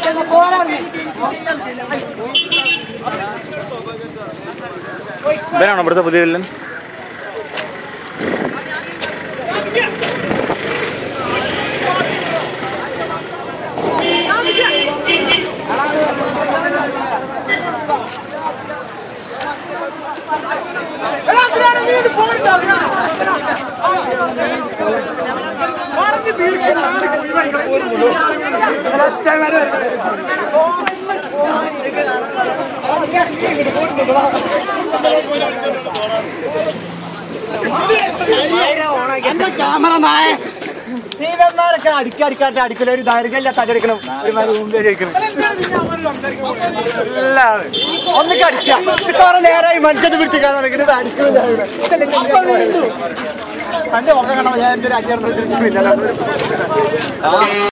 ഇവനാണോ ഇവിടുത്തെ പുതിയ വില്ലൻ എന്റെ ക്യാമറ നായ നീവന്മാരൊക്കെ അടിക്ക അടിക്കാട്ട് അടിക്കല ഒരു ദൈർഘ്യമില്ല തടിക്കണം ഒരുമാതിരി മുമ്പിൽ അടിക്കണം എല്ലാവരും ഒന്നൊക്കെ അടിക്കാം കുറെ നേരമായി മനുഷ്യന് പിടിച്ച് കാണാൻ നടക്കുന്നത് അടിക്കുന്നില്ല തന്റെ ഒക്കെ കാണാൻ ഞാൻ ഒരു അടിയാറ്